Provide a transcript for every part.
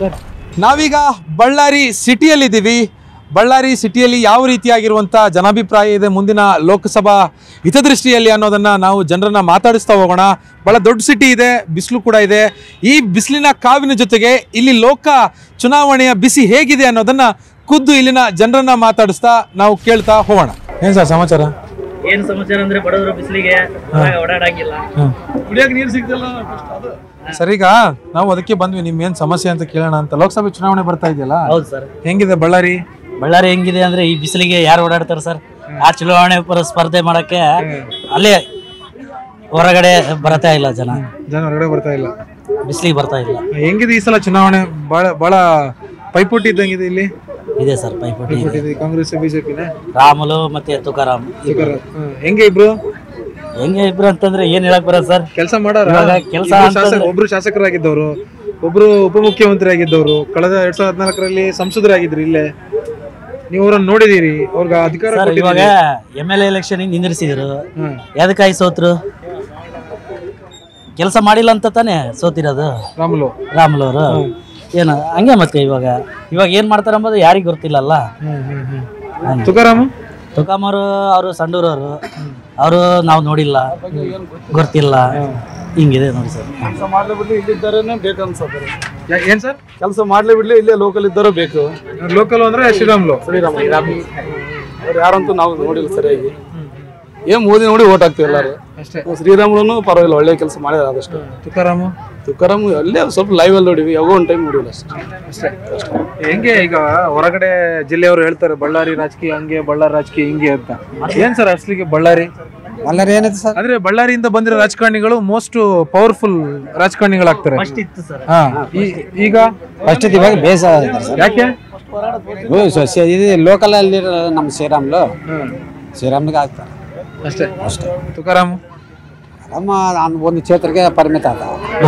ನಾವೀಗ ಬಳ್ಳಾರಿ ಸಿಟಿಯಲ್ಲಿದ್ದೀವಿ ಬಳ್ಳಾರಿ ಸಿಟಿಯಲ್ಲಿ ಯಾವ ರೀತಿಯಾಗಿರುವಂಥ ಜನಾಭಿಪ್ರಾಯ ಇದೆ ಮುಂದಿನ ಲೋಕಸಭಾ ಹಿತದೃಷ್ಟಿಯಲ್ಲಿ ಅನ್ನೋದನ್ನ ನಾವು ಜನರನ್ನ ಮಾತಾಡಿಸ್ತಾ ಹೋಗೋಣ ಬಹಳ ದೊಡ್ಡ ಸಿಟಿ ಇದೆ ಬಿಸಿಲು ಕೂಡ ಇದೆ ಈ ಬಿಸಿಲಿನ ಕಾವಿನ ಜೊತೆಗೆ ಇಲ್ಲಿ ಲೋಕ ಚುನಾವಣೆಯ ಬಿಸಿ ಹೇಗಿದೆ ಅನ್ನೋದನ್ನ ಖುದ್ದು ಇಲ್ಲಿನ ಜನರನ್ನ ಮಾತಾಡಿಸ್ತಾ ನಾವು ಕೇಳ್ತಾ ಹೋಗೋಣ ಏನ್ ಸರ್ ಸಮಾಚಾರ ಏನ್ ಸಮಾಚಾರ ಅಂದ್ರೆ ಬಡವರು ಬಿಸಿಲಿಗೆ ಹೊರಗೆ ಓಡಾಡಂಗಿಲ್ಲ ಕುಡಿಯಕ್ಕೆ ನೀರು ಸಿಗ್ತಲ್ಲ ಸರ್ ಈಗ ನಾವು ಅದಕ್ಕೆ ಬಂದ್ವಿ ನಿಮ್ ಏನ್ ಸಮಸ್ಯೆ ಅಂತ ಕೇಳೋಣ ಅಂತ ಲೋಕಸಭೆ ಚುನಾವಣೆ ಬರ್ತಾ ಇದೆಯಲ್ಲ ಹೌದು ಸರ್ ಹೆಂಗಿದೆ ಬಳ್ಳಾರಿ ಬಳ್ಳಾರಿ ಹೆಂಗಿದೆ ಅಂದ್ರೆ ಈ ಬಿಸಿಲಿಗೆ ಯಾರು ಓಡಾಡ್ತಾರೆ ಸರ್ ಆ ಚುನಾವಣೆ ಪರ ಸ್ಪರ್ಧೆ ಮಾಡಕ್ಕೆ ಅಲ್ಲೇ ಹೊರಗಡೆ ಬರ್ತಾ ಇಲ್ಲ ಜನ ಜನ ಹೊರಗಡೆ ಬರ್ತಾ ಇಲ್ಲ ಬಿಸಿಲಿಗೆ ಬರ್ತಾ ಇಲ್ಲ ಹೆಂಗಿದೆ ಈ ಸಲ ಚುನಾವಣೆ ಬಹಳ ಬಹಳ ಪೈಪೋಟಿ ಇದ್ದಂಗಿದೆ ಇಲ್ಲಿ ಇದೆ ಸರ್ ಪೈಪೋಟಿ ಇದೆ. ಪೈಪೋಟಿ ಇದೆ ಕಾಂಗ್ರೆಸ್ ಬಿಜೆಪಿನ ರಾಮುಲು ಮತ್ತೆ ತುಕಾರಾಮ್ ಹೆಂಗೆ ಇಬ್ರು ಹೆಂಗೆ ಇಬ್ರು ಅಂತಂದ್ರೆ ಏನ್ ಹೇಳಕ್ ಬರೋದು ಸರ್ ಕೆಲಸ ಮಾಡಾರ ಇವಾಗ ಕೆಲ್ಸ ಇಬ್ರು ಅಂತಂದ್ರೆ- ಶಾಸಕ- ಒಬ್ರು ಶಾಸಕರಾಗಿದ್ದವರು ಒಬ್ರು ಉಪಮುಖ್ಯಮಂತ್ರಿ ಆಗಿದ್ದವರು ಕಳೆದ ಎರಡ್ ಸಾವಿರದ ಹದಿನಾಲ್ಕರಲ್ಲಿ ಸಂಸದರಾಗಿದ್ರು ಇಲ್ಲೇ ನೀವು ಅವ್ರನ್ನ ನೋಡಿದೀರಿ ಅವ್ರಿಗೆ ಅಧಿಕಾರ ಸರ್ ಇವಾಗ ಕೊಟ್ಟಿದ್ದೀರಿ. ಎಮ್ ಎಲ್ ಎಲೆಕ್ಷನ್ ನಿಂದಿರಿಸಿದ್ರು ಹ್ಮ್. ಎದಕ್ಕಾಗಿ ಸೋತ್ರು ಕೆಲಸ ಮಾಡಿಲ್ಲ ಅಂತ ತಾನೇ ಸೋತಿರೋದು ರಾಮುಲು ರಾಮುಲು ಅವರು ಏನು ಹಂಗೆ ಮತ್ತೆ ಇವಾಗ ಇವಾಗ ಏನ್ ಮಾಡ್ತಾರ ಅಂಬೋದು ಯಾರಿಗೂ ಗೊತ್ತಿಲ್ಲಲ್ಲ ಹಂಗೆ. ತುಕಾರಾಮ್ ತುಕಾಮರು ಅವರು ಸಂಡೂರವರು ಅವರು ನಾವು ನೋಡಿಲ್ಲ ಗೊತ್ತಿಲ್ಲ ಹಿಂಗಿದೆ ನೋಡಿ ಸರ್ ಕೆಲಸ ಮಾಡ್ಲಿ ಬಿಡ್ಲಿ ಇಲ್ಲಿದ್ದಾರೇನೆ ಬೇಕು ಅನ್ಸತ್ತಾರೆ ಯಾ- ಏನ್ ಸರ್ ಕೆಲಸ ಮಾಡ್ಲಿ ಬಿಡ್ಲಿ ಇಲ್ಲೇ ಲೋಕಲ್ ಇದ್ದಾರೋ ಬೇಕು ಲೋಕಲ್ ಅಂದ್ರೆ ಶ್ರೀರಾಮ್ಲು ಶ್ರೀರಾಮ ಅವ್ರು ಯಾರಂತೂ ನಾವು ನೋಡಿಲ್ಲ ಸರಿಯಾಗಿ ಏನ್ ಮೋದಿ ನೋಡಿ ಓಟ್ ಹಾಕ್ತೀವಿ ಎಲ್ಲಾರು ಅಷ್ಟೇ ಶ್ರೀರಾಮುಲು ಪರವಾಗಿಲ್ಲ ಒಳ್ಳೆ ಕೆಲಸ ಮಾಡಿದಾರೆ ಆದಷ್ಟು ತುಕಾರಾಮ್ ತುಕಾರಾಮ್ ಅಲ್ಲೇ ಸ್ವಲ್ಪ ಲೈವ್ ಅಲ್ಲಿ ನೋಡಿವಿ ಯಾವಾಗ ಒಂದು ಟೈಮ್ ನೋಡಿಲ್ಲ ಅಷ್ಟೇ ಅಷ್ಟೇ ಹೆಂಗೆ ಈಗ ಹೊರಗಡೆ ಜಿಲ್ಲೆಯವರು ಹೇಳ್ತಾರೆ ಬಳ್ಳಾರಿ ರಾಜಕೀಯ ಹಂಗೆ ಬಳ್ಳಾರಿ ರಾಜಕೀಯ ಹಿಂಗೆ ಅಂತ ಏನ್ ಸರ್ ಅಸಲಿಗೆ ಬಳ್ಳಾರಿ ಬಳ್ಳಾರಿ ಏನಿದೆ ಸರ್ ಅಂದ್ರೆ ಬಳ್ಳಾರಿಯಿಂದ ಬಂದಿರೋ ರಾಜಕಾರಣಿಗಳು ಮೋಸ್ಟ್ ಪವರ್ಫುಲ್ ರಾಜಕಾರಣಿಗಳಾಗ್ತಾರೆ ಫಸ್ಟ್ ಇತ್ತು ಸರ್ ಹಾ ಈ- ಈಗ ಫಸ್ಟ್ ಇವಾಗ ಬೇಸ ಇದ್ದಾರೆ ಸರ್ ಯಾಕೆ ಓ, ಸೊ- ಸ- ಇದು ಲೋಕಲ್ ಅಲ್ಲಿ ನಮ್ಮ ಶ್ರೀರಾಮ್ಲು ಶ್ರೀರಾಮ್ಗೆ ಆಗ್ತಾರೆ ಅಷ್ಟೇ ಅಷ್ಟೇ ತುಕಾರಾಮ್ ನಮ್ಮ ಅವ್ನ್ ಒಂದು ಕ್ಷೇತ್ರಕ್ಕೆ ಪರಿಮಿತ ಆದ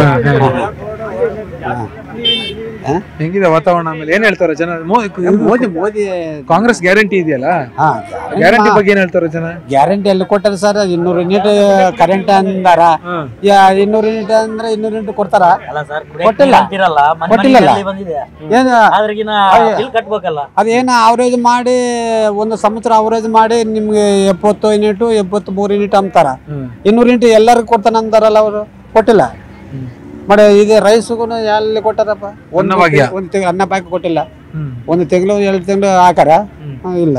ಹೆಂಗಿದೆ ವಾತಾವರಣ ಆಮೇಲೆ ಏನ್ ಹೇಳ್ತಾರೆ ಜನ ಮೋ- ಮೋದಿ ಮೋದಿ ಕಾಂಗ್ರೆಸ್ ಗ್ಯಾರಂಟಿ ಇದೆಯಲ್ಲ ಹಾ ಗ್ಯಾರಂಟಿ ಬಗ್ಗೆ ಏನ್ ಹೇಳ್ತಾರೆ ಜನ ಗ್ಯಾರಂಟಿ ಎಲ್ಲಿ ಕೊಟ್ಟಾರ ಸರ್ ಇನ್ನೂರು ಯೂನಿಟ್ ಕರೆಂಟ್ ಅಂದಾರ ಯಾ ಇನ್ನೂರು ಯೂನಿಟ್ ಅಂದ್ರೆ ಇನ್ನೂರು ಯೂನಿಟ್ ಕೊಡ್ತಾರ ಅಲ್ಲ ಸರ್ ಕೊಟ್ಟಿಲ್ಲ. ಅಂತಿರಲ್ಲ ಮನೆ ಕೊಟ್ಟಿಲ್ಲಲ್ಲ. ಮನೆಗೆ ಬಂದಿದೆ ಏನು ಆದ್ರಗಿನ ಬಿಲ್ ಕಟ್ಬೇಕಲ್ಲ ಅದೇನು ಅವರೇಜ್ ಮಾಡಿ ಒಂದು ಸಂವತ್ಸರ ಅವರೇಜ್ ಮಾಡಿ ನಿಮ್ಗೆ ಎಪ್ಪತ್ತು ಯೂನಿಟ್ ಎಪ್ಪತ್ತು ಮೂರು ಯೂನಿಟ್ ಅಂತಾರ ಇನ್ನೂರು ಯೂನಿಟ್ ಎಲ್ಲರಿಗೂ ಕೊಡ್ತಾನೆ ಅಂತಾರಲ್ಲ ಅವರು ಕೊಟ್ಟಿಲ್ಲ ಮಾಡಿ ಇದು ರೈಸ್ಗೂ ಎಲ್ಲಿ ಕೊಟ್ಟಾರಪ್ಪ ಒಂದು ಅನ್ನಭಾಗ್ಯ. ತಿಂಗ್ಳು- ಒಂದು ತಿಂಗಳು ಅನ್ನ ಬಾಕಿ ಕೊಟ್ಟಿಲ್ಲ ಒಂದು ತಿಂಗಳು ಎರಡು ತಿಂಗಳು ಹಾಕಾರ ಹ್ಮ್, ಇಲ್ಲ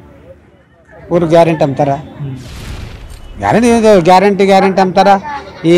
ಊರು ಗ್ಯಾರಂಟಿ ಅಂತಾರ ಗ್ಯಾರಂಟಿ ಇದು ಗ್ಯಾರಂಟಿ ಗ್ಯಾರಂಟಿ ಅಂತಾರ ಈ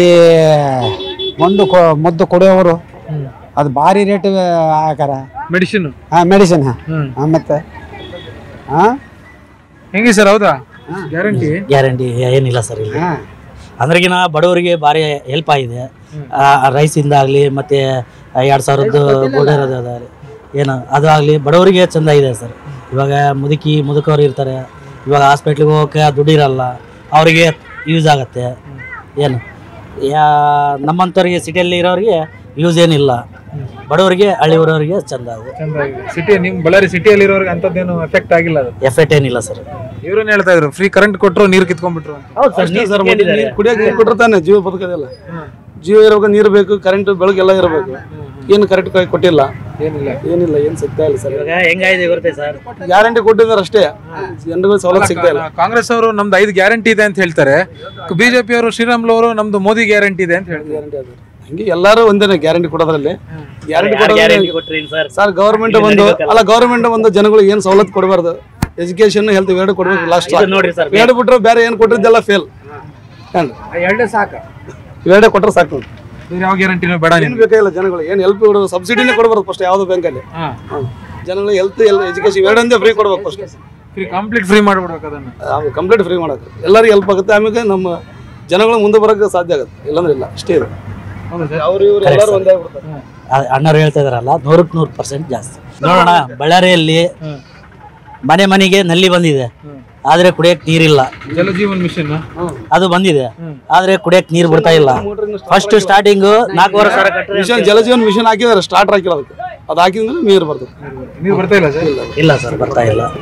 ಒಂದು ಕೊ ಮದ್ದು ಕೊಡೋವರು ಅದು ಭಾರಿ ರೇಟ್ ಹಾಕಾರ ಮೆಡಿಸಿನ್ ಹಾಂ ಮೆಡಿಸಿನ್ ಹ್ಮ್. ಹಾಂ ಮತ್ತೆ ಹಾಂ ಹೆಂಗೆ ಸರ್ ಹೌದಾ ಗ್ಯಾರಂಟಿ ಗ್ಯಾರಂಟಿ ಏನಿಲ್ಲ ಸರ್ ಇಲ್ಲಿ ಹಾಂ ಅಂದ್ರಗಿನ ಬಡವರಿಗೆ ಭಾರಿ ಹೆಲ್ಪ್ ಆಗಿದೆ ರೈಸಿಂದ ಆಗಲಿ ಮತ್ತು ಎರಡು ಸಾವಿರದ್ದು ಗೋಲ್ಡರ್ ಅದಾವೆ ಏನು ಅದು ಆಗಲಿ ಬಡವರಿಗೆ ಚೆಂದ ಇದೆ ಸರ್ ಇವಾಗ ಮುದುಕಿ ಮುದುಕರು ಇರ್ತಾರೆ ಇವಾಗ ಹಾಸ್ಪಿಟ್ಲಿಗೆ ಹೋಗೋಕೆ ದುಡ್ಡು ಇರಲ್ಲ ಅವರಿಗೆ ಯೂಸ್ ಆಗುತ್ತೆ ಏನು ಯಾ ನಮ್ಮಂಥವ್ರಿಗೆ ಸಿಟಿಯಲ್ಲಿ ಇರೋರಿಗೆ ಯೂಸ್ ಏನಿಲ್ಲ ಬಡವರಿಗೆ ಹಳ್ಳಿ ಊರವರಿಗೆ ಚೆಂದ ಅದು ಸಿಟಿ ನಿಮ್ ಬಳ್ಳಾರಿ ಸಿಟಿಯಲ್ಲಿ ಇರೋರಿಗೆ ಅಂತದ್ದೇನು ಎಫೆಕ್ಟ್ ಆಗಿಲ್ಲ ಅದು ಎಫೆಕ್ಟ್ ಏನಿಲ್ಲ ಸರ್ ಇವ್ರೇನ್ ಹೇಳ್ತಾ ಇದ್ರು ಫ್ರೀ ಕರೆಂಟ್ ಕೊಟ್ರು ನೀರು ಕಿತ್ಕೊಂಡ್ಬಿಟ್ರು ಅಂತ ಹೌದು ಅಷ್ಟೇ ಸರ್ ಮತ್ತೆ ನೀರು ಕುಡಿಯೋಕೆ ನೀರು ಕೊಟ್ಟರೆ ತಾನೆ ಜೀವ ಬದುಕೋದಿಲ್ಲ ಜೀವ ಇರೋವಾಗ ನೀರು ಬೇಕು ಕರೆಂಟ್ ಬೆಳಗ್ಗೆಲ್ಲ ಇರಬೇಕು ಏನು ಕರೆಕ್ಟ್ ಕೊಟ್ಟಿಲ್ಲ ಏನಿಲ್ಲ ಏನಿಲ್ಲ ಏನು ಸಿಗ್ತಾ ಇಲ್ಲ ಸರ್ ಇವಾಗ ಹೆಂಗಾಗಿದೆ ಗೊತ್ತೇ ಸರ್ ಗ್ಯಾರಂಟಿ ಕೊಟ್ಟಿದ್ದಾರೆ ಅಷ್ಟೇ ಜನರಿಗೆ ಸವಲತ್ತು ಸಿಗ್ತಾ ಇಲ್ಲ ಕಾಂಗ್ರೆಸ್ ಅವರು ನಮ್ದು ಐದು ಗ್ಯಾರಂಟಿ ಇದೆ ಅಂತ ಹೇಳ್ತಾರೆ ಬಿಜೆಪಿ ಅವರು ಶ್ರೀರಾಮ್ಲು ಅವರು ನಮ್ದು ಮೋದಿ ಗ್ಯಾರಂಟಿ ಇದೆ ಅಂತ ಹೇಳ್ತಾರೆ ಗ್ಯಾರಂಟಿ ಅದು ಹಂಗೆ ಎಲ್ಲರೂ ಒಂದೇನೆ ಗ್ಯಾರಂಟಿ ಕೊಡೋದ್ರಲ್ಲಿ ಗ್ಯಾರಂಟಿ ಗ್ಯಾರಂಟಿ ಕೊಡೋದ್ರಲ್ಲಿ ಕೊಟ್ರಿ ಸರ್ ಸರ್ ಗವರ್ಮೆಂಟ್ ಒಂದು ಅಲ್ಲ ಗವರ್ಮೆಂಟ್ ಒಂದು ಜನಗಳಿಗೆ ಏನು ಸವಲತ್ತು ಕೊಡಬಾರ್ದು ಎಜುಕೇಶನ್ ಹೆಲ್ತ್ ಇವೆರಡು ಕೊಡ್ಬೇಕು ಲಾಸ್ಟ್ ಇದು ನೋಡ್ರಿ ಸರ್ ಎರಡು ಬಿಟ್ರೆ ಬೇರೆ ಏನು ಕೊಟ್ಟಿದ್ದೆಲ್ಲ ಫೇಲ್ ಎರಡೇ ಸಾಕು ಇವೆರಡೇ ಕೊಟ್ಟರೆ ಸಾಕು ಬೇರೆ ಯಾವ ಗ್ಯಾರಂಟಿನೂ ಬೇಡ ಏನು ಬೇಕಾಗಿಲ್ಲ ಜನಗಳು ಏನು ಹೆಲ್ಪ್ ಕೊಡೋದು ಸಬ್ಸಿಡಿನೇ ಕೊಡಬಾರ್ದು ಫಸ್ಟ್ ಯಾವುದೋ ಬ್ಯಾಂಕಲ್ಲಿ ಜನಗಳಿಗೆ ಹೆಲ್ತ್ ಎಜುಕೇಶನ್ ಇವೆರಡಂದೇ ಫ್ರೀ ಕೊಡ್ಬೇಕು ಫಸ್ಟ್ ಫ್ರೀ ಕಂಪ್ಲೀಟ್ ಫ್ರೀ ಮಾಡ್ಬಿಡ್ಬೇಕು ಅದನ್ನ ಕಂಪ್ಲೀಟ್ ಫ್ರೀ ಮಾಡೋಕೆ ಎಲ್ಲರಿಗೂ ಹೆಲ್ಪ್ ಆಗುತ್ತೆ ಆಮೇಲೆ ನಮ್ಮ ಜನಗಳು ಮುಂದೆ ಬರೋಕ್ಕೆ ಸಾಧ್ಯ ಆಗುತ್ತೆ ಇಲ್ಲಾಂದ್ರೆ ಇಲ್ಲ ಅಷ್ಟೇ ಇದು ಅವ್ರು ಇವ್ರು ಎಲ್ಲರೂ ಒಂದೇ ಆಗ್ಬಿಡ್ತಾರೆ ಅ- ಅಣ್ಣವ್ರು ಹೇಳ್ತಾ ಇದಾರಲ್ಲ ನೂರಕ್ಕೆ ನೂರು ಪರ್ಸೆಂಟ್ ಜಾಸ್ತಿ ನೋಡೋಣ ಬಳ್ಳಾರಿಯಲ್ಲಿ ಮನೆ ಮನೆಗೆ ನಲ್ಲಿ ಬಂದಿದೆ ಆದ್ರೆ ಕುಡಿಯಕ್ ನೀರಿಲ್ಲ ಜಲಜೀವನ್ ಮಿಷನ್ ಅದು ಬಂದಿದೆ ಆದ್ರೆ ಕುಡಿಯಕ್ ನೀರ್ ಬಿಡ್ತಾ ಇಲ್ಲ ಫಸ್ಟ್ ಸ್ಟಾರ್ಟಿಂಗ್ ನಾಲ್ಕೂವರೆ ಸಾವಿರ ಕಟ್ಟಿದ್ರೆ ಮಿಷನ್ ಜಲಜೀವನ್ ಮಿಷನ್ ಹಾಕಿದಾರೆ ಸ್ಟಾರ್ಟ್ ಹಾಕಿಲ್ಲ ಅದಕ್ಕೆ ಅದು ಹಾಕಿದ್ರೆ ನೀರು ಬರ್ತದೆ ನೀರು ಬರ್ತಾ ಇಲ್ಲ ಸರ್ ಇಲ್ಲ ಸರ್ ಬರ್ತಾ ಇಲ್ಲ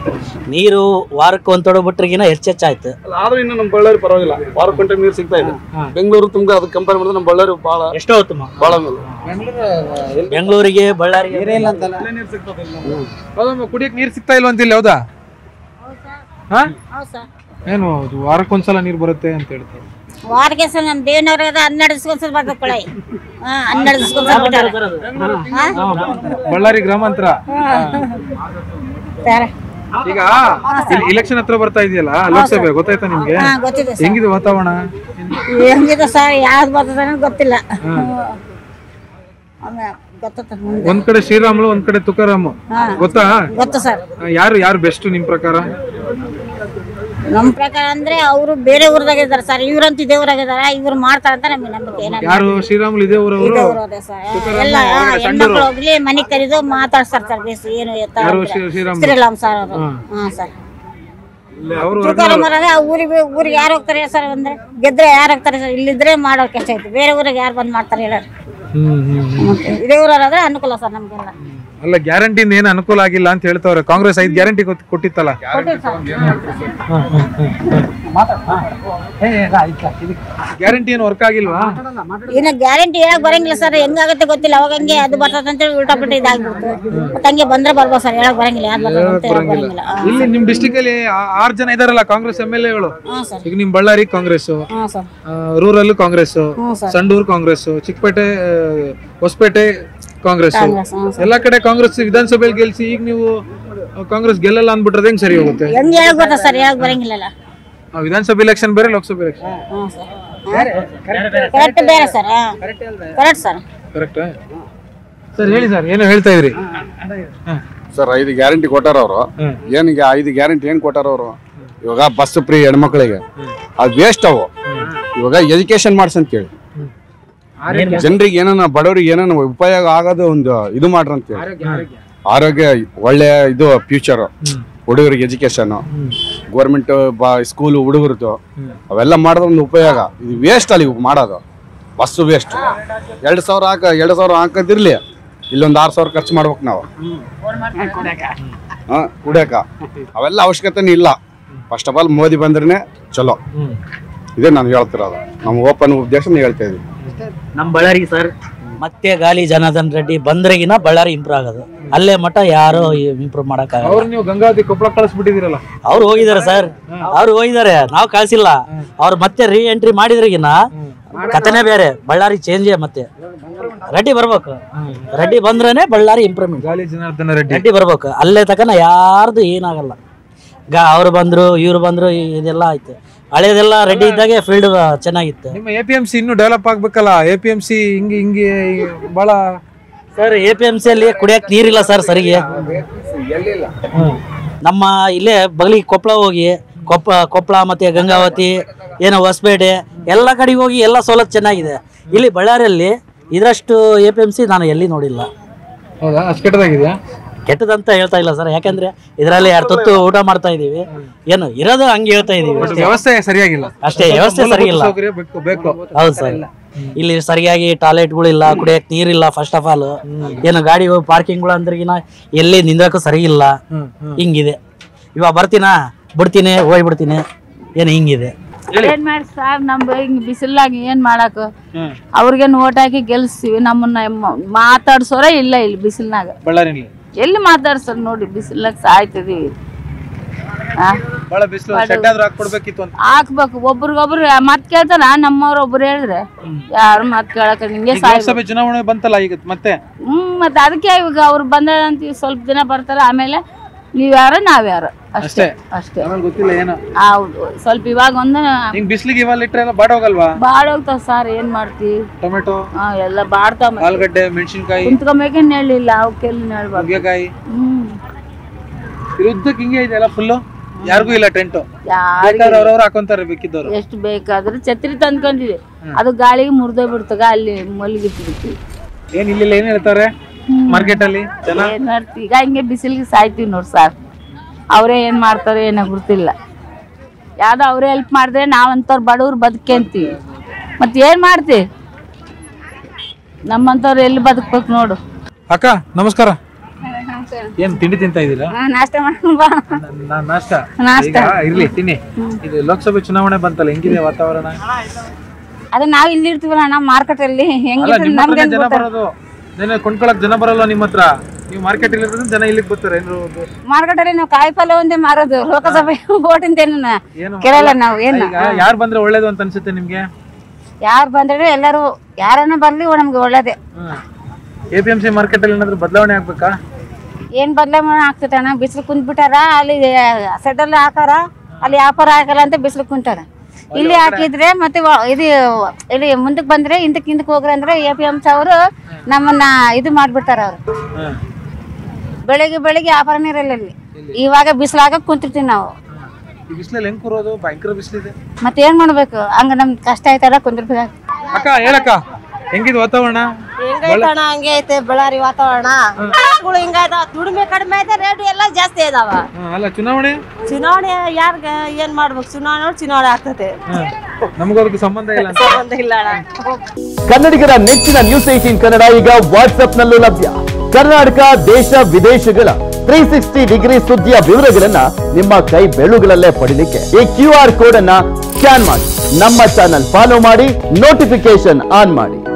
ನೀರು ವಾರಕ್ಕೆ ಒಂದು ತೊಡೆ ಬಿಟ್ರಿಗಿನ ಹೆಚ್ಚೆಚ್ಚಾಯ್ತು ಅಲ್ಲ, ಆದ್ರೂ ಇನ್ನು ನಮ್ಮ ಬಳ್ಳಾರಿ ಪರವಾಗಿಲ್ಲ ವಾರ ಗಂಟೆ ನೀರು ಸಿಗ್ತಾ ಇದೆ ಬೆಂಗಳೂರು ತುಂಬ ಅದಕ್ಕೆ ಕಂಪೇರ್ ಮಾಡಿದ್ರೆ ನಮ್ಮ ಬಳ್ಳಾರಿ ಬಹಳ ಎಷ್ಟೋ ಹೊತ್ತು ಬಹಳ ಮೇಲೆ ಬೆಂಗಳೂರಿಗೆ ಬಳ್ಳಾರಿಗೆ ಹೌದಮ್ಮ ಕುಡಿಯಕ್ ನೀರ್ ಸಿಗ್ತಾ ಇಲ್ವಾ ಅಂತಿಲ್ಲ ಹೌದಾ ಹಾ ಏನು ಅದು ವಾರಕ್ಕೊಂದ್ಸಲ ನೀರ್ ಬರುತ್ತೆ ಅಂತ ಹೇಳ್ತಾರೆ ವಾರಕ್ಕೆ ಸಲ ನಮ್ಮ ದೇವನವ್ರಿಗೆ ಹನ್ನೆರಡು ದಿವ್ಸಕ್ಕೊಂದ್ಸಲ ಬರ್ತದೆ ಕೊಳೆ ಹಾ ಹನ್ನೆರಡು ದಿವ್ಸಕ್ಕೊಂದ್ಸಲ ಬಿಟ್ಟಾರೆ ಹಾ? ಬಳ್ಳಾರಿ ಗ್ರಾಮಾಂತರ ಸರ್. ಈಗ ಇಲೆಕ್ಷನ್ ಹತ್ರ ಬರ್ತಾ ಇದೆಯಲ್ಲ ಲೋಕಸಭೆ ಗೊತ್ತಾಯ್ತಾ ನಿಮ್ಗೆ ಹಾ ಗೊತ್ತಿದೆ ಸರ್ ಹೆಂಗಿದೆ ವಾತಾವರಣ ಹೆಂಗಿದೆ ಸರ್ ಯಾವ್ದು ಬರ್ತದೆ ಅನ್ನೋದು ಗೊತ್ತಿಲ್ಲ ಆಮೇಲೆ ಗೊತ್ತ ಮುಂದೆ ಒಂದ್ ಕಡೆ ಶ್ರೀರಾಮುಲು ಒಂದ್ ಕಡೆ ತುಕಾರಾಮ್ ಹಾ ಗೊತ್ತಾ ಗೊತ್ತು ಸರ್ ಆ, ಯಾರು ಯಾರು ಬೆಸ್ಟ್ ನಿಮ್ ಪ್ರಕಾರ ನಮ್ಮ ಪ್ರಕಾರ ಅಂದ್ರೆ ಅವರು ಬೇರೆ ಊರದಾಗ ಇದಾರೆ ಸರ್ ಇವ್ರಂತ ಇದೇ ಊರಾಗ ಇದಾರ ಇವ್ರು ಮಾಡ್ತಾರಂತ ನಮಗೆ ನಂಬಿಕೆ ಏನ ಯಾರು ಶ್ರೀರಾಮುಲು ಇದೇ ಊರವರು ಇದೇ ಊರು ಅದೇ ಸರ್ ಎಲ್ಲ ಹೆಣ್ಮಕ್ಳು ಹೋಗ್ಲಿ ಮನೆಗ್ ಕರೆದು ಮಾತಾಡ್ತಾರೆ ಸರ್ ಬೇಸ್ ಏನು ಎತ್ತ ಯಾರು ಶ್ರೀ- ಶ್ರೀರಾಮುಲು ಶ್ರೀರಾಮ್ ಸರ್ ಅವರು ಹಾ ಸರ್ ಅವರು ತುಕಾರಾಮ್ ಅವ್ರು ಅದೇ ಆ ಊರಿಗೆ ಊರಿಗೆ ಯಾರು ಹೋಗ್ತಾರೆ ಸರ್ ಅಂದ್ರೆ ಗೆದ್ರೆ ಯಾರು ಹೋಗ್ತಾರೆ ಸರ್ ಇಲ್ಲಿದ್ರೆ ಮಾಡೋ ಕೆಲಸ ಐತಿ ಬೇರೆ ಊರಿಗೆ ಯಾರು ಬಂದ್ ಮಾಡ್ತಾರೆ ಹೇಳಿ ಹ್ಮ್ ಹ್ಮ್ ಹ್ಮ್. ಮತ್ತೆ ಇದೇ ಊರಾದ್ರೆ ಅನುಕೂಲ ಸರ್ ನಮ್ಗೆಲ್ಲ ಅಲ್ಲ ಗ್ಯಾರಂಟಿಯಿಂದ ಏನು ಅನುಕೂಲ ಆಗಿಲ್ಲ ಅಂತ ಹೇಳ್ತಾವ್ರೆ ಕಾಂಗ್ರೆಸ್ ಐದು ಗ್ಯಾರಂಟಿ ಕೊಟ್ಟಿತ್ತಲ್ಲ ಗ್ಯಾರಂಟಿ ಏನು ವರ್ಕ್ ಆಗಿಲ್ವಾ ಇನ್ನು ಗ್ಯಾರಂಟಿ ಹೇಳಕ್ ಬರಂಗಿಲ್ಲ ಸರ್ ಹೆಂಗಾಗತ್ತೆ ಗೊತ್ತಿಲ್ಲ ಅವಾಗ ಹಂಗೆ ಅದು ಬರ್ತದೆ ಅಂತೇಳಿ ಉಲ್ಟಾ ಪಲ್ಟಾ ಇದಾಗ್ಬಿಡ್ತು ಮತ್ತೆ ಹಂಗೆ ಬಂದ್ರೆ ಬರ್ಬೋದು ಸರ್ ಹೇಳಕ್ ಬರಂಗಿಲ್ಲ ಯಾರು ಬರ್ತದೆ ಅಂತ ಹೇಳಕ್ ಬರಂಗಿಲ್ಲ ಹಾ. ಇಲ್ಲಿ ನಿಮ್ ಡಿಸ್ಟಿಕ್ ಅಲ್ಲಿ ಆ- ಆರ್ ಜನ ಇದಾರಲ್ಲ ಕಾಂಗ್ರೆಸ್ ಎಂ ಎಲ್ ಎಗಳು ಹಾ ಸರ್ ಈಗ ನಿಮ್ ಬಳ್ಳಾರಿ ಕಾಂಗ್ರೆಸ್ ಹಾ ಸರ್ ರೂರಲ್ ಕಾಂಗ್ರೆಸ್ ಹ್ಞೂ ಸರ್ ಸಂಡೂರು ಕಾಂಗ್ರೆಸ್ ಚಿಕ್ಕಪೇಟೆ ಆ, ಹೊಸಪೇಟೆ ಕಾಂಗ್ರೆಸ್ ಕಾಂಗ್ರೆಸ್ ಹ್ಞೂ ಸರ್ ಎಲ್ಲಾ ಕಡೆ ಕಾಂಗ್ರೆಸ್ ವಿಧಾನಸಭೆಯಲ್ಲಿ ಗೆಲ್ಸಿ ಈಗ ನೀವು ಆ, ಕಾಂಗ್ರೆಸ್ ಗೆಲ್ಲಲ್ಲ ಅನ್ಬಿಟ್ರೆ ಹೆಂಗ್ ಸರಿ ಹೋಗುತ್ತೆ ಹೆಂಗ್ ಹೇಳಕ್ ಬರ್ತದೆ ಸರ್ ಹೇಳಕ್ ಬರಂಗಿಲ್ಲಲ್ಲ ಆ, ವಿಧಾನಸಭೆ ಎಲೆಕ್ಷನ್ ಬೇರೆ ಲೋಕಸಭೆ ಎಲೆಕ್ಷನ್ ಹ್ಞೂ ಸರ್ ಕರೆಕ್ಟ್ ಬೇರೆ sir correct sir correct sir ಹೇಳಿ ಸರ್ ಏನೋ ಹೇಳ್ತಾ ಇದ್ರಿ ಸರ್ ಐದು ಗ್ಯಾರಂಟಿ ಕೊಟ್ಟಾರ ಅವರು ಹ್ಮ್. ಏನೀಗ ಐದು ಗ್ಯಾರಂಟಿ ಏನ್ ಕೊಟ್ಟಾರ ಅವರು ಇವಾಗ ಬಸ್ ಫ್ರೀ ಹೆಣ್ಮಕ್ಳಿಗೆ ಅದು ವೇಸ್ಟ್ ಅವು ಇವಾಗ ಎಜುಕೇಶನ್ ಮಾಡ್ಸ್ ಅಂತ ಕೇಳಿ ಜನರಿಗೆ ಏನನ ಬಡವರಿಗೆ ಏನನ ಉಪಯೋಗ ಆಗೋದು ಒಂದು ಇದು ಮಾಡ್ರಿ ಅಂತ ಹೇಳಿ ಆರೋಗ್ಯ ಒಳ್ಳೆ ಇದು ಫ್ಯೂಚರ್ ಹುಡುಗರಿಗೆ ಎಜುಕೇಶನ್ ಗೋರ್ಮೆಂಟ್ ಬಾ ಸ್ಕೂಲ್ ಹುಡುಗರದು ಅವೆಲ್ಲ ಮಾಡೋದು ಒಂದು ಉಪಯೋಗ ಇದು ವೇಸ್ಟ್ ಅಲ್ಲಿ ಇವ್ ಮಾಡೋದು ಬಸ್ಸು ವೇಸ್ಟ್ ಎರಡು ಸಾವಿರ ಹಾಕ ಎರಡು ಸಾವಿರ ಹಾಕೋದಿರ್ಲಿ ಇಲ್ಲೊಂದು ಆರು ಸಾವಿರ ಖರ್ಚು ಮಾಡ್ಬೇಕು ನಾವು ಹಾ ಕುಡಿಯಕ ಅವೆಲ್ಲ ಅವಶ್ಯಕತೆನೇ ಇಲ್ಲ ಫಸ್ಟ್ ಆಫ್ ಆಲ್ ಮೋದಿ ಬಂದ್ರೆ ಚಲೋ ಇದೇ ನಾನು ಹೇಳ್ತಿರೋದು ನಮ್ಮ ಓಪನ್ ಉದ್ದೇಶ ಹೇಳ್ತಾ ಇದ್ದೀವಿ ನಮ್ಮ ಬಳ್ಳಾರಿ ಸರ್ ಮತ್ತೆ ಗಾಲಿ ಜನಾರ್ದನ್ ರೆಡ್ಡಿ ಬಂದ್ರೆಗಿನ ಬಳ್ಳಾರಿ ಇಂಪ್ರೂವ್ ಆಗೋದು ಅಲ್ಲೇ ಮಠ ಯಾರು ಇಂಪ್ರೂವ್ ಮಾಡಕ್ಕಾಗಲ್ಲ ಅವ್ರು ನೀವು ಗಂಗಾವತಿ ಕೊಪ್ಪಳ ಕಳಿಸ್ಬಿಟ್ಟಿದ್ದೀರಲ್ಲ ಅವ್ರು ಹೋಗಿದ್ದಾರೆ ಸರ್ ಅವ್ರು ಹೋಗಿದ್ದಾರೆ ನಾವು ಕಳ್ಸಿಲ್ಲ ಅವ್ರು ಮತ್ತೆ ರೀ ಎಂಟ್ರಿ ಮಾಡಿದ್ರಿಗಿನ ಕಥೆನೇ ಬೇರೆ ಬಳ್ಳಾರಿ ಚೇಂಜೇ ಮತ್ತೆ ರೆಡ್ಡಿ ಬರ್ಬೇಕು ರೆಡ್ಡಿ ಬಂದ್ರೇನೆ ಬಳ್ಳಾರಿ ಇಂಪ್ರೂವ್ಮೆಂಟ್ ಗಾಲಿ ಜನಾರ್ದನ ರೆಡ್ಡಿ ರೆಡ್ಡಿ ಬರ್ಬೇಕು ಅಲ್ಲೇ ತಕನ ಯಾರ್ದು ಏನಾಗಲ್ಲ ಗಾ ಅವ್ರು ಬಂದ್ರು ಇವ್ರು ಬಂದ್ರು ಇದೆಲ್ಲ ಆಯ್ತು ಹಳೇದೆಲ್ಲ ರೆಡ್ಡಿ ಇದ್ದಾಗೆ ಫೀಲ್ಡ್ ಚೆನ್ನಾಗಿತ್ತು ನಿಮ್ಮ ಎ ಪಿ ಎಂ ಸಿ ಇನ್ನೂ ಡೆವಲಪ್ ಆಗ್ಬೇಕಲ್ಲ ಎ ಪಿ ಎಂ ಸಿ ಹಿಂಗೆ ಹಿಂಗೆ ಬಹಳ sir A P M C ಅಲ್ಲಿ ಕುಡಿಯಕ್ ನೀರಿಲ್ಲ ಸರ್ ಸರಿಗೆ ನಮ್ಮ ಇಲ್ಲೇ ಬಗಲಿಗೆ ಕೊಪ್ಪಳ ಹೋಗಿ ಕೊಪ್ಪ ಕೊಪ್ಪಳ ಮತ್ತೆ ಗಂಗಾವತಿ ಏನೋ ಹೊಸಪೇಟೆ ಎಲ್ಲ ಕಡೆಗೆ ಹೋಗಿ ಎಲ್ಲ ಸವಲತ್ತು ಚೆನ್ನಾಗಿದೆ ಇಲ್ಲಿ ಬಳ್ಳಾರಿಯಲ್ಲಿ ಇದರಷ್ಟು ಎ ಪಿ ಎಂ ಸಿ ನಾನು ಎಲ್ಲಿ ನೋಡಿಲ್ಲ ಹೌದಾ ಅಷ್ಟು ಕೆಟ್ಟದಾಗಿದೆಯಾ ಕೆಟ್ಟದಂತ ಹೇಳ್ತಾ ಇಲ್ಲ ಸರ್ ಯಾಕಂದ್ರೆ ಇದರಲ್ಲಿ ಎರಡು ತುತ್ತು ಊಟ ಮಾಡ್ತಾ ಇದೀವಿ ಏನು ಇರೋದು ಹಂಗೆ ಹೇಳ್ತಾ ಇದೀವಿ ಬಟ್ ವ್ಯವಸ್ಥೆ ಸರಿಯಾಗಿಲ್ಲ ಅಷ್ಟೇ ವ್ಯವಸ್ಥೆ ಸರಿ ಇಲ್ಲ ಸೌಕರ್ಯ ಬೇಕು ಬೇಕು ಹೌದು ಸರ್ ಇಲ್ಲಿ ಸರಿಯಾಗಿ ಟಾಯ್ಲೆಟ್ಗಳಿಲ್ಲ ಕುಡಿಯಕ್ ನೀರಿಲ್ಲ ಫಸ್ಟ್ ಆಫ್ ಆಲ್ ಏನು ಗಾಡಿ ಪಾರ್ಕಿಂಗ್ಗಳು ಅಂದ್ರಿಗಿನ ಎಲ್ಲಿ ನಿಂದ್ರಕ್ಕೂ ಸರಿ ಇಲ್ಲ ಹಿಂಗಿದೆ ಇವಾಗ ಬರ್ತೀನಾ ಬಿಡ್ತೀನಿ ಹೋಗ್ಬಿಡ್ತೀನಿ ಏನು ಹಿಂಗಿದೆ ಏನ್ ಮಾಡಿ ಸರ್ ನಮ್ ಹಿಂಗ್ ಬಿಸಿಲಾಗ ಏನ್ ಮಾಡಾಕ ಅವ್ರಿಗೆ ಓಟ್ ಹಾಕಿ ಗೆಲ್ಸ್ತೀವಿ ನಮ್ಮನ್ನ ಮ- ಮಾತಾಡ್ಸೋರೇ ಇಲ್ಲ ಇಲ್ಲಿ ಬಿಸಿಲ್ನಾಗ ಬಳ್ಳಾರಿಲಿ ಎಲ್ಲಿ ಮಾತಾಡ್ಸೋರ್ ನೋಡಿ ಬಿಸಿಲಾಗ ಸಾಯ್ತಿದೀವಿ ಆ, ಬಹಳ ಬಿಸಿಲು ಶೆಡ್ ಆದ್ರೂ ಹಾಕೊಡ್ಬೇಕಿತ್ತು ಅಂತ ಹಾಕ್ಬೇಕು ಒಬ್ರಿಗೊಬ್ರು ಮತ್ ಕೇಳ್ತಾರ ನಮ್ಮವ್ರು ಒಬ್ರು ಹೇಳಿದ್ರೆ ಯಾರು ಮತ್ ಕೇಳಕ ನಿಂಗೆ ಈಗ ಸಾಯ್ ಲೋಕಸಭೆ ಚುನಾವಣೆ ಬಂತಲ್ಲ ಈಗ ಮತ್ತೆ ಹ್ಮ್ ಮತ್ತೆ ಅದಕ್ಕೆ ಇವಾಗ ಅವ್ರು ಬಂದಂತ ಸ್ವಲ್ಪ ದಿನ ಬರ್ತಾರ ಆಮೇಲೆ ನೀವ್ ಯಾರು ನಾವ್ ಯಾರು ಅಷ್ಟೇ ಅಷ್ಟೇ ಆಮೇಲೆ ಗೊತ್ತಿಲ್ಲ ಏನೋ ಹೌದು ಸ್ವಲ್ಪ ಇವಾಗ ಒಂದು ಹಿಂಗ್ ಬಿಸ್ಲಿಗೆ ಇವಾಗ ಇಟ್ರೆ ಎಲ್ಲ ಬಾಡ ಹೋಗಲ್ವಾ ಬಾಡ್ ಹೋಗ್ತಾವ ಸರ್ ಏನ್ ಮಾಡ್ತಿ ಟೊಮೆಟೊ ಹಾ ಎಲ್ಲ ಬಾಡ್ತಾವ ಮತ್ತೆ. ಆಲೂಗಡ್ಡೆ ಮೆಣಸಿನ್ಕಾಯಿ ಕುಂತ್ಕೊಂಬೇಕೆ ನೆರಳಿಲ್ಲ ಅವಕ್ಕೆಲ್ಲಿ ನೆರಳ್ಬಾರ್ದು ನುಗ್ಗೆಕಾಯಿ ಹ್ಮ್ ಉದ್ದಕ್ಕೆ ಹಿಂಗೆ ಇದೆ ಎಲ್ಲ ಫುಲ್ಲು ಯಾರಿಗೂ ಇಲ್ಲ ಟೆಂಟ್ ಯಾರಿಗೆ ಬೇಕಾದ್ರೆ ಅವ್ರವ್ರು ಹಾಕೊಂತಾರೆ ಬೇಕಿದ್ದವ್ರು ಎಷ್ಟು ಬೇಕಾದ್ರೆ ಛತ್ರಿ ತಂದ್ಕೊಂಡಿವಿ ಅದು ಗಾಳಿಗೆ ಮುರಿದೋ ಬಿಡ್ತಾಗ ಅಲ್ಲಿ ಮಲಗಿಟ್ಬಿಡ್ತೀವಿ ಏನ್ ಇಲ್ಲಿ ಏನ್ ಹೇಳ್ತಾರೆ ಮಾರ್ಕೆಟ್ ಅಲ್ಲಿ ಜನ ಏನ್ ಮಾಡ್ತೀವಿ ಈಗ ಹಿಂಗೆ ಬಿಸಿಲಿಗೆ ಸಾಯ್ತೀವಿ ನೋಡಿ ಸರ್ ಅವರೇ ಏನ್ ಮಾಡ್ತಾರೋ ಏನೋ ಗೊತ್ತಿಲ್ಲ ಯಾವ್ದೋ ಅವರೇ ಹೆಲ್ಪ್ ಮಾಡಿದ್ರೆ ನಾವಂತವ್ರು ಬಡವ್ರು ಬದುಕಂತೀವಿ ಮತ್ತೆ ಏನ್ ಮಾಡ್ತಿ ನಮ್ಮಂತವ್ರು ಎಲ್ಲಿ ಬದುಕ್ಬೇಕು ನೋಡು ಅಕ್ಕ ನಮಸ್ಕಾರ ಏನ್ ತಿಂಡಿ ತಿಂತ ಇದ್ದೀರಾ ನಾಷ್ಟ ಮಾಡ್ಕೊಂಡ್ ಬಾ ನಾ- ನಾಷ್ಟ ನಾಷ್ಟ. ಈಗ ಇರ್ಲಿ ತಿನ್ನಿ ಇದು ಲೋಕಸಭೆ ಚುನಾವಣೆ ಬಂತಲ್ಲ ಹೆಂಗಿದೆ ವಾತಾವರಣ ಅದು ನಾವ್ ಇಲ್ಲಿ ಇರ್ತೀವಲ್ಲ ನಮ್ಮ ಮಾರ್ಕೆಟ್ ಅಲ್ಲಿ ಅಲ್ಲ ಹೆಂಗಿರ್ತದೆ ನಿಮ್ಮ ನಮ್ಗೆ ಹತ್ರನೇ ಜನ ಬರೋದು ಜನ ಕೊಂಡ್ಕೊಳಕ್ ಜನ ಬರಲ್ಲ ನಿಮ್ಮ ಹತ್ರ ನೀವು ಮಾರ್ಕೆಟ್ ಇಲ್ಲಿ ಇರೋದ್ರಿಂದ ಜನ ಇಲ್ಲಿಗೆ ಬರ್ತಾರೆ ಏನ್ರು ಒಂದು ಮಾರ್ಕೆಟ್ ಅಲ್ಲಿ ನಾವು ಕಾಯಿ ಪಲ್ಯ ಒಂದೇ ಮಾರೋದು ಲೋಕಸಭೆ ಓಟಿಂದ ಏನು ಏನು ಕೇಳಲ್ಲ ನಾವು ಏನು ಈಗ ಯಾರು ಬಂದ್ರೆ ಒಳ್ಳೇದು ಅಂತ ಅನ್ಸುತ್ತೆ ನಿಮ್ಗೆ ಯಾರು ಬಂದ್ರೆ ಎಲ್ಲರೂ ಯಾರನ್ನ ಬರ್ಲಿ ನಮ್ಗೆ ಒಳ್ಳೇದೇ A P M C market ಅಲ್ಲಿ ಏನಾದ್ರು ಬದಲಾವಣೆ ಆಗ್ಬೇಕಾ ಏನ್ ಬದಲಾವಣೆ ಆಗ್ತೈತೆ ಅಣ್ಣ ಬಿಸಿಲು ಕುಂತ್ಬಿಟ್ಟಾರ ಅಲ್ಲಿ ಸೆಡಲ್ ಹಾಕಾರ ಅಲ್ಲಿ ವ್ಯಾಪಾರ ಆಗಲ್ಲ ಅಂತ ಬಿಸಿಲು ಕುಂತಾರ ಇಲ್ಲಿ ಹಾಕಿದ್ರೆ ಮತ್ತೆ ವ- ಇದು ಇಲ್ಲಿ ಮುಂದಕ್ಕೆ ಬಂದ್ರೆ ಹಿಂದಕ್ಕೆ ಹಿಂದಕ್ಕೆ ಹೋಗ್ರಿ ಅಂದ್ರೆ ಎ ಪಿ ಎಂ ಸಿ ಅವರು ನಮ್ಮನ್ನ ಇದು ಮಾಡ್ಬಿಡ್ತಾರ ಅವ್ರು ಬೆಳಿಗ್ಗೆ ಬೆಳಿಗ್ಗೆ ವ್ಯಾಪಾರನೇ ಇರಲ್ಲ ಇಲ್ಲಿ ಇವಾಗ ಬಿಸಿಲಾಗ ಕುಂತಿರ್ತೀವಿ ನಾವು ಈ ಬಿಸಿಲಲ್ಲಿ ಹೆಂಗ್ ಕೂರೋದು ಭಯಂಕರ ಬಿಸಿಲಿದೆ ಮತ್ತೆ ಏನ್ ಮಾಡ್ಬೇಕು ಹಂಗ ನಮ್ಗೆ ಕಷ್ಟ ಆಯ್ತಲ್ಲ ಕುಂದಿರ್ಬೇಕು ಅಕ್ಕ ಹೇಳಕ್ಕ ಹೆಂಗಿದೆ ವಾತಾವರಣ ಹೆಂಗೈತಣ್ಣ ಹಂಗೆ ಐತೆ ಬಳ್ಳಾರಿ ವಾತಾವರಣ ರೇಟ್ಗಳು ಹಿಂಗಾಯ್ತಾವ ದುಡಿಮೆ ಕಡಿಮೆ ಐತೆ ರೇಟ್ ಎಲ್ಲ ಜಾಸ್ತಿ ಇದಾವ ಹಾ, ಅಲ್ಲ ಚುನಾವಣೆ ಚುನಾವಣೆ ಯಾರ್ಗ ಏನ್ ಮಾಡ್ಬೇಕು ಚುನಾವಣೆ ನೋಡಿ ಚುನಾವಣೆ ಆಗ್ತತೆ ನಮಗೂ ಅದಕ್ಕೆ ಸಂಬಂಧ ಇಲ್ಲ ಅಂತ ಸಂಬಂಧ ಇಲ್ಲ ಅಣ್ಣ ಕನ್ನಡಿಗರ ನೆಚ್ಚಿನ ನ್ಯೂಸ್ ಏಟೀನ್ ಕನ್ನಡ ಈಗ ವಾಟ್ಸ್ಆಪ್ನಲ್ಲೂ ಲಭ್ಯ ಕರ್ನಾಟಕ ದೇಶ ವಿದೇಶಗಳ ತ್ರೀ ಸಿಕ್ಸ್ಟಿ ಡಿಗ್ರಿ ಸುದ್ದಿಯ ವಿವರಗಳನ್ನ ನಿಮ್ಮ ಕೈ ಬೆಳುಗಳಲ್ಲೇ ಪಡಿಲಿಕ್ಕೆ ಈ ಕ್ಯೂ ಆರ್ ಕೋಡ್ ಅನ್ನ ಸ್ಕ್ಯಾನ್ ಮಾಡಿ ನಮ್ಮ ಚಾನಲ್ ಫಾಲೋ ಮಾಡಿ ನೋಟಿಫಿಕೇಶನ್ ಆನ್ ಮಾಡಿ